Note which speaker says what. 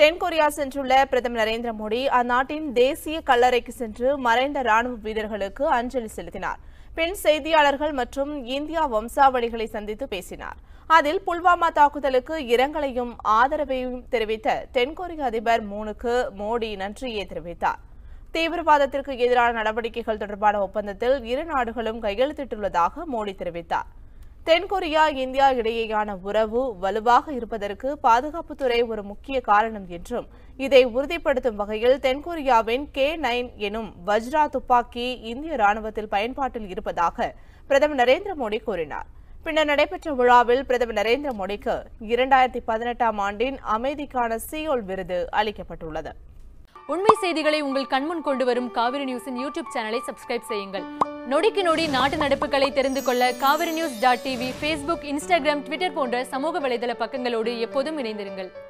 Speaker 1: தென்கொரியா சென்றுள்ள பிரதமர் நரேந்திர மோடி அந்நாட்டின் தேசிய கல்லறைக்கு சென்று மறைந்த ராணுவ வீரர்களுக்கு அஞ்சலி செலுத்தினார் பின் செய்தியாளர்கள் மற்றும் இந்தியா வம்சாவளிகளை சந்தித்து பேசினார் அதில் புல்வாமா தாக்குதலுக்கு இரங்கலையும் ஆதரவையும் தெரிவித்த தென்கொரிய அதிபர் மூனுக்கு மோடி நன்றியை தெரிவித்தார் தீவிரவாதத்திற்கு எதிரான நடவடிக்கைகள் தொடர்பான ஒப்பந்தத்தில் இரு நாடுகளும் கையெழுத்திட்டுள்ளதாக மோடி தெரிவித்தார் தென்கொரியா இந்தியா இடையேயான உறவு வலுவாக இருப்பதற்கு பாதுகாப்புத்துறை ஒரு முக்கிய காரணம் என்றும் இதை உறுதிப்படுத்தும் வகையில் தென்கொரியாவின் கே நைன் எனும் வஜ்ரா துப்பாக்கி இந்திய ராணுவத்தில் பயன்பாட்டில் இருப்பதாக பிரதமர் நரேந்திர மோடி கூறினார் பின்னர் நடைபெற்ற விழாவில் பிரதமர் நரேந்திர மோடிக்கு இரண்டாயிரத்தி பதினெட்டாம் ஆண்டின் அமைதிக்கான சியோல் விருது அளிக்கப்பட்டுள்ளது
Speaker 2: உண்மை செய்திகளை உங்கள் கண்முன் கொண்டு வரும் காவிரி நியூஸின் யூடியூப் சேனலை சப்ஸ்கிரைப் செய்யுங்கள் நொடிக்கு நொடி நாட்டு நடப்புகளை தெரிந்து கொள்ள Kaveri news dot TV Facebook Instagram Twitter போன்ற சமூக வலைதள பக்கங்களோடு எப்போதும் இணைந்திருங்கள்